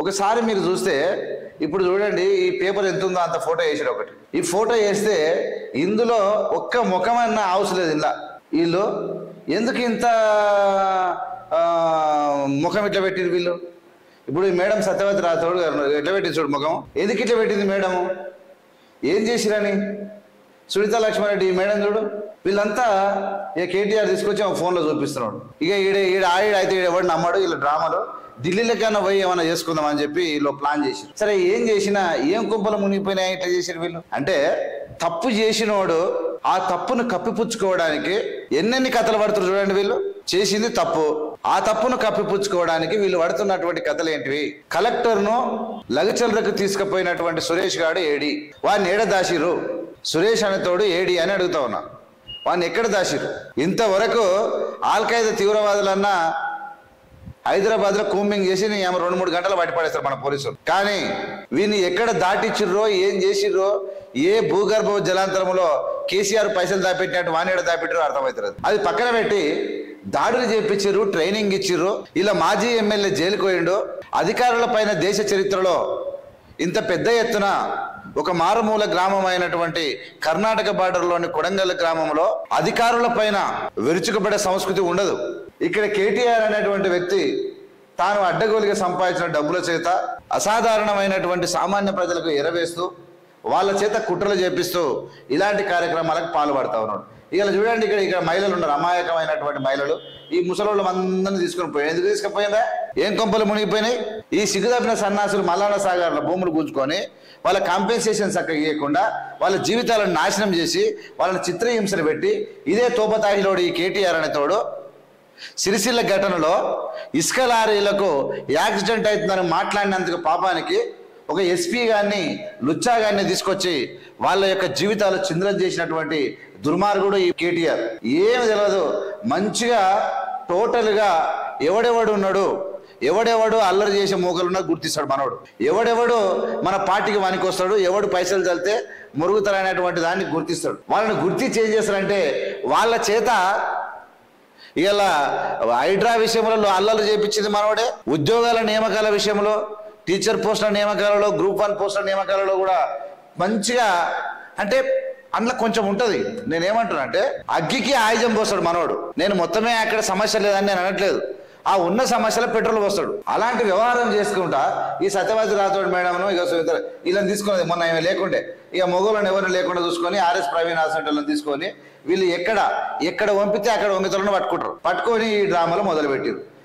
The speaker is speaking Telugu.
ఒకసారి మీరు చూస్తే ఇప్పుడు చూడండి ఈ పేపర్ ఎంత ఉందో అంత ఫోటో వేసాడు ఒకటి ఈ ఫోటో వేస్తే ఇందులో ఒక్క ముఖమన్న అవసరం లేదు ఇలా వీళ్ళు ఎందుకు ఇంత ఆ, ముఖం ఇట్లా పెట్టింది వీళ్ళు ఇప్పుడు ఈ మేడం సత్యవతి రాథోడ్ గారు ఉన్నారు. ఎట్లా పెట్టింది చూడు ముఖం ఎందుకు ఇట్లా పెట్టింది మేడం ఏం చేసిరని సునీత లక్ష్మారెడ్డి ఈ మేడం చూడు వీళ్ళంతా ఇక కేటీఆర్ తీసుకొచ్చి ఆ ఫోన్లో చూపిస్తున్నాడు ఇక ఈడ ఈడ ఆవిడ అయితే ఈడ ఎవడు నమ్మడు వీళ్ళ డ్రామాలో ఢిల్లీలోకైనా పోయి ఏమైనా చేసుకుందాం అని చెప్పి వీళ్ళు ప్లాన్ చేసి సరే ఏం చేసినా ఏం కుంపలు మునిగిపోయినాయి ఇట్లా చేసారు వీళ్ళు అంటే తప్పు చేసినోడు ఆ తప్పును కప్పిపుచ్చుకోవడానికి ఎన్నెన్ని కథలు పడుతున్నారు చూడండి వీళ్ళు చేసింది తప్పు ఆ తప్పును కప్పిపుచ్చుకోవడానికి వీళ్ళు పడుతున్నటువంటి కథలు ఏంటివి కలెక్టర్ను లగచర్లకు తీసుకుపోయినటువంటి సురేష్ గాడు ఏడి వాడిని ఏడ దాసిరు సురేష్ అనేతోడు ఏడి అని అడుగుతా ఉన్నా వాడిని ఎక్కడ దాసిరు ఇంతవరకు ఆల్ఖైదా తీవ్రవాదులన్నా హైదరాబాద్ లో కూంబింగ్ చేసి నీ ఆమె రెండు మూడు గంటలు బయట పడేస్తారు మన పోలీసులు కానీ వీని ఎక్కడ దాటిచ్చిర్రో ఏం చేసిర్రో ఏ భూగర్భ జలాంతరంలో కేసీఆర్ పైసలు దాపెట్టినట్టు వాణిడ దాపెట్టారో అర్థమవుతుంది అది పక్కన పెట్టి దాడులు చేపించారు ట్రైనింగ్ ఇచ్చిర్రు ఇలా మాజీ ఎమ్మెల్యే జైలుకు పోయిండు అధికారుల పైన దేశ చరిత్రలో ఇంత పెద్ద ఎత్తున ఒక మారుమూల గ్రామం అయినటువంటి కర్ణాటక బార్డర్లోని కొడంగల్ గ్రామంలో అధికారుల పైన విరుచుకుపడే సంస్కృతి ఉండదు ఇక్కడ కేటీఆర్ అనేటువంటి వ్యక్తి తాను అడ్డగోలుగా సంపాదించిన డబ్బుల చేత అసాధారణమైనటువంటి సామాన్య ప్రజలకు ఎరవేస్తూ వాళ్ళ చేత కుట్రలు చేపిస్తూ ఇలాంటి కార్యక్రమాలకు పాల్పడతా ఉన్నాడు ఇలా చూడండి ఇక్కడ ఇక్కడ మహిళలు ఉన్నారు అమాయకమైనటువంటి మహిళలు ఈ ముసలోళ్ళు అందరిని తీసుకొని పోయి ఎందుకు తీసుకుపోయిందా ఏం కొంపలు మునిగిపోయినాయి ఈ సిగ్గుదప్పిన సన్నాసులు మల్లాన సాగర్ల భూములు గుంజుకొని వాళ్ళ కాంపెన్సేషన్ చక్కగా ఇవ్వకుండా వాళ్ళ జీవితాలను నాశనం చేసి వాళ్ళని చిత్రహింసలు పెట్టి ఇదే తోపతాయిలోడు ఈ కేటీఆర్ అనే తోడు సిరిసిల్ల ఘటనలో ఇసుక లారీలకు యాక్సిడెంట్ అవుతుందని మాట్లాడినందుకు పాపానికి ఒక ఎస్పీ గారిని లుచ్చా గారిని తీసుకొచ్చి వాళ్ళ యొక్క జీవితాలు చింద్రం చేసినటువంటి దుర్మార్గుడు ఈ కేటీఆర్ ఏమి తెలియదు మంచిగా టోటల్గా ఎవడెవడు ఉన్నాడు ఎవడెవడు అల్లరి చేసే మూకలున్నా గుర్తిస్తాడు మనోడు ఎవడెవడు మన పార్టీకి వానికి వస్తాడు ఎవడు పైసలు చల్లితే మురుగుతారనేటువంటి దాన్ని గుర్తిస్తాడు వాళ్ళని గుర్తించి ఏం చేస్తారంటే వాళ్ళ చేత ఇలా హైడ్రా విషయంలో అల్లలు చేపించింది మనోడే ఉద్యోగాల నియామకాల విషయంలో టీచర్ పోస్టుల నియామకాలలో గ్రూప్ వన్ పోస్టుల నియామకాలలో కూడా మంచిగా అంటే అందులో కొంచెం ఉంటది నేనేమంటున్నా అంటే అగ్గికి ఆయుధం పోస్తాడు మనోడు నేను మొత్తమే అక్కడ సమస్య లేదని నేను అనట్లేదు ఆ ఉన్న సమస్యలో పెట్రోల్ పోస్తాడు అలాంటి వ్యవహారం చేసుకుంటా ఈ సత్యవతి రాథోడ్ మేడంను ఇక సునీత వీళ్ళని తీసుకున్నది మొన్న ఏమి లేకుండే ఇక మొగోళ్ళని ఎవరిని లేకుండా చూసుకొని ఆర్ఎస్ ప్రవీణ్ హాస్పిటల్ని తీసుకొని వీళ్ళు ఎక్కడ ఎక్కడ పంపితే అక్కడ వంగితలను పట్టుకుంటారు పట్టుకొని ఈ డ్రామాలు మొదలు పెట్టారు